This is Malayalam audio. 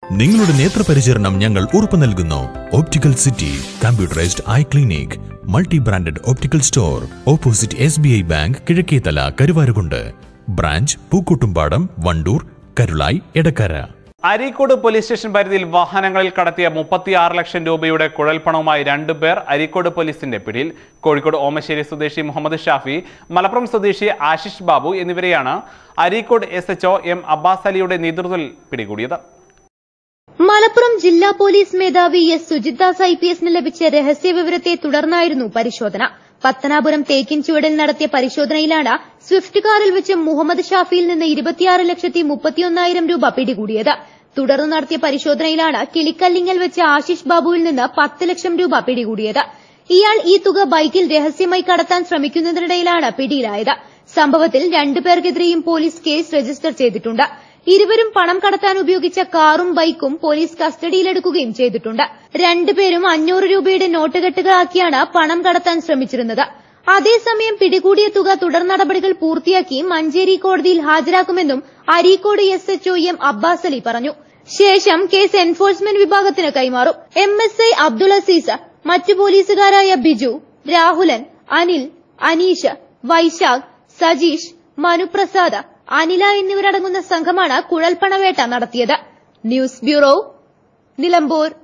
നിങ്ങളുടെ നേത്രപരിചരണം ഞങ്ങൾ ഉറപ്പു നൽകുന്നു optical city computerised eye clinic multi branded optical store opposite S B I bank Kizhakkethala Karuvarakundu branch Pookkottumpadam Wandoor Karulai Edakkara Areekode police station പരിധിയിൽ വാഹനങ്ങളിൽ കടത്തിയ മുപ്പത്തിയാറ് ലക്ഷം രൂപയുടെ കുഴൽപ്പണവുമായി രണ്ടുപേർ അരീക്കോട് പോലീസിന്റെ പിടിയിൽ കോഴിക്കോട് ഓമശ്ശേരി സ്വദേശി മുഹമ്മദ് ഷാഫി മലപ്പുറം സ്വദേശി ആശിഷ് ബാബു എന്നിവരെയാണ് Areekode S HO M Abbas അലിയുടെ നേതൃത്വത്തിൽ പിടികൂടിയത് മലപ്പുറം ജില്ലാ പോലീസ് മേധാവി എസ് സുജിത്ദാസ് ഐ പി എസിന് ലഭിച്ച രഹസ്യ വിവരത്തെ തുടർന്നായിരുന്നു പരിശോധന പത്തനാപുരം തേക്കിൻ ചുവടിൽ നടത്തിയ പരിശോധനയിലാണ് സ്വിഫ്റ്റ് കാറിൽ വെച്ച് മുഹമ്മദ് ഷാഫിയിൽ നിന്ന് ഇരുപത്തിയാറ് ലക്ഷത്തി മുപ്പത്തിയൊന്നായിരം രൂപ പിടികൂടിയത് തുടർന്ന് നടത്തിയ പരിശോധനയിലാണ് കിളിക്കല്ലിങ്ങൽ വെച്ച് ആശിഷ് ബാബുവിൽ നിന്ന് പത്ത് ലക്ഷം രൂപ പിടികൂടിയത് ഇയാൾ ഈ തുക ബൈക്കിൽ രഹസ്യമായി കടത്താൻ ശ്രമിക്കുന്നതിനിടയിലാണ് പിടിയിലായത് സംഭവത്തിൽ രണ്ടുപേർക്കെതിരെയും പോലീസ് കേസ് രജിസ്റ്റർ ചെയ്തിട്ടുണ്ട് ഇരുവരും പണം കടത്താൻ ഉപയോഗിച്ച കാറും ബൈക്കും പോലീസ് കസ്റ്റഡിയിലെടുക്കുകയും ചെയ്തിട്ടുണ്ട് രണ്ടുപേരും അഞ്ഞൂറ് രൂപയുടെ നോട്ടുകെട്ടുകളാക്കിയാണ് പണം കടത്താൻ ശ്രമിച്ചിരുന്നത് അതേസമയം പിടികൂടിയ തുക തുടർ നടപടികൾ പൂർത്തിയാക്കി മഞ്ചേരി കോടതിയിൽ ഹാജരാക്കുമെന്നും Areekode S HO M Abbas Ali പറഞ്ഞു ശേഷം കേസ് എൻഫോഴ്സ്മെന്റ് വിഭാഗത്തിന് കൈമാറും M S I Abdul Aziz മറ്റു പോലീസുകാരായ ബിജു രാഹുലൻ അനിൽ അനീഷ് വൈശാഖ് സജീഷ് മനുപ്രസാദ് അനില എന്നിവരടങ്ങുന്ന സംഘമാണ് കുഴൽപ്പണവേട്ട നടത്തിയത് ന്യൂസ് ബ്യൂറോ നിലമ്പൂർ